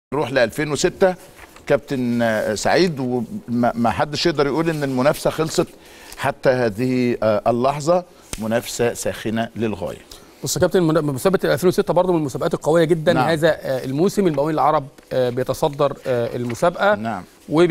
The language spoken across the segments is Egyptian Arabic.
نروح ل 2006 كابتن آه، سعيد وما ما حدش يقدر يقول ان المنافسه خلصت حتى هذه آه، اللحظه منافسه ساخنه للغايه بص يا كابتن من- مسابقه 2006 برضه من المسابقات القويه جدا نعم. نعم. هذا آه، الموسم المقاولين العرب آه، بيتصدر آه، المسابقه نعم.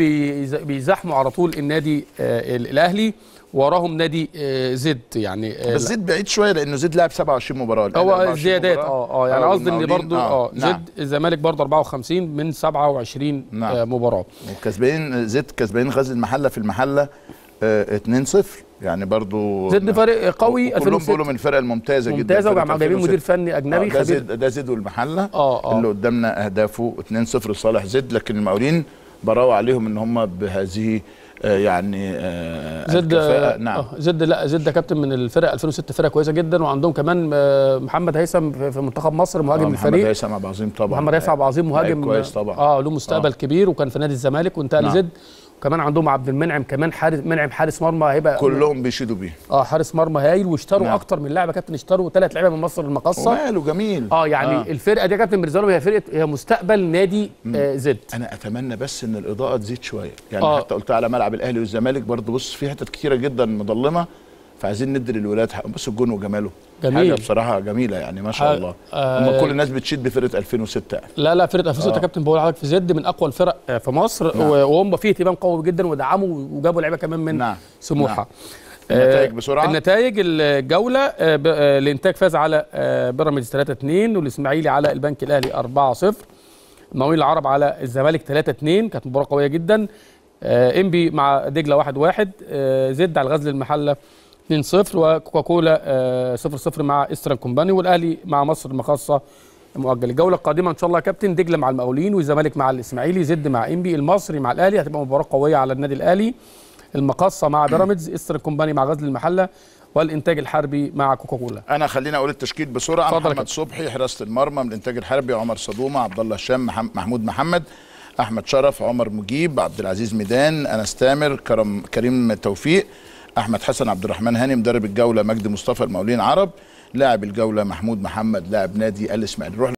وبيزاحموا على طول النادي آه، ال- الاهلي وراهم نادي آه، زد يعني آه، بس زيد بعيد شويه لانه زيد لعب 27 مباراه الأهلي هو 24 زيادات مباراة. اه اه يعني قصدي ان والمقاولين- برضه اه نعم. زد الزمالك برضه 54 من 27 نعم. آه، مباراه وكسبانين زد كسبانين غزل المحله في المحله آه، 2-0 يعني برضو زد فريق قوي كلهم 2006 بيقولوا من الفرق الممتازه جدا ممتازه فرقة وجايبين جايبين 2006. مدير فني آه، اجنبي ده خبير زد ده زد والمحله اه اه اللي قدامنا اهدافه 2-0 لصالح زد لكن المقاولين براوا عليهم ان هم بهذه آه، يعني آه، زد الكفاءة. نعم آه زد لا زد ده كابتن من الفرق 2006 فرقه كويسه جدا وعندهم كمان آه، محمد هيثم في في منتخب مصر مهاجم آه، محمد الفريق هيثم عبد العظيم طبعا محمد هيثم عبد العظيم لعيب مهاجم كويس طبعا اه له مستقبل آه. كبير وكان في نادي الزمالك وانتقل نعم. لزد وكمان عندهم عبد المنعم كمان حارس منعم حارس مرمى هيبقى كلهم بيشيدوا بيه اه حارس مرمى هايل واشتروا نعم. اكتر من لاعب يا كابتن اشتروا ثلاث لعيبه من مصر المقصه وماله جميل اه يعني آه. آه. الفرقه دي يا كابتن بالنسبه لهم هي فرقه هي مستقبل نادي آه زد انا اتمنى بس ان الاضاءه تزيد شويه يعني آه. حتى قلت على ملعب الاهلي والزمالك برضه بص في حتت كتيره جدا مظلمه فعايزين ندي للولاد حق بص الجون وجماله جميل. حاجه بصراحه جميله يعني ما شاء ح- الله آه. هم كل الناس بتشيد بفرقه 2006 يعني. لا لا فرقه 2006 آه. يا كابتن بقول لحضرتك في زد من اقوى الفرق آه، في مصر نعم. و- وهم فيه اهتمام قوي جدا ودعموا وجابوا لعيبه كمان من نعم. سموحه نعم. النتائج بسرعة. النتائج الجوله آه، ب- آه، الانتاج فاز على آه، بيراميدز 3 2 والاسماعيلي على البنك الاهلي 4 0 المقاولين العرب على الزمالك 3 2 كانت مباراه قويه جدا آه، انبي مع دجله 1 1 آه، زد على الغزل المحله 2 0 وكوكاكولا آه، 0 0 مع استرن كومباني والاهلي مع مصر المخاصه مؤجل الجوله القادمه ان شاء الله يا كابتن دجله مع المقاولين والزمالك مع الاسماعيلي زد مع انبي المصري مع الاهلي هتبقى مباراه قويه على النادي الاهلي المقاصه مع بيراميدز استر كومباني مع غزل المحله والانتاج الحربي مع كوكاكولا انا خليني اقول التشكيل بسرعه اتفضل يا محمد كابتن. صبحي حراسه المرمى من الانتاج الحربي عمر صدومه عبد الله هشام محم- محمود محمد احمد شرف عمر مجيب عبد العزيز ميدان انس تامر كرم كريم توفيق احمد حسن عبد الرحمن هاني مدرب الجوله مجدي مصطفى المقاولين عرب لاعب الجوله محمود محمد لاعب نادي الاسماعيلي نروح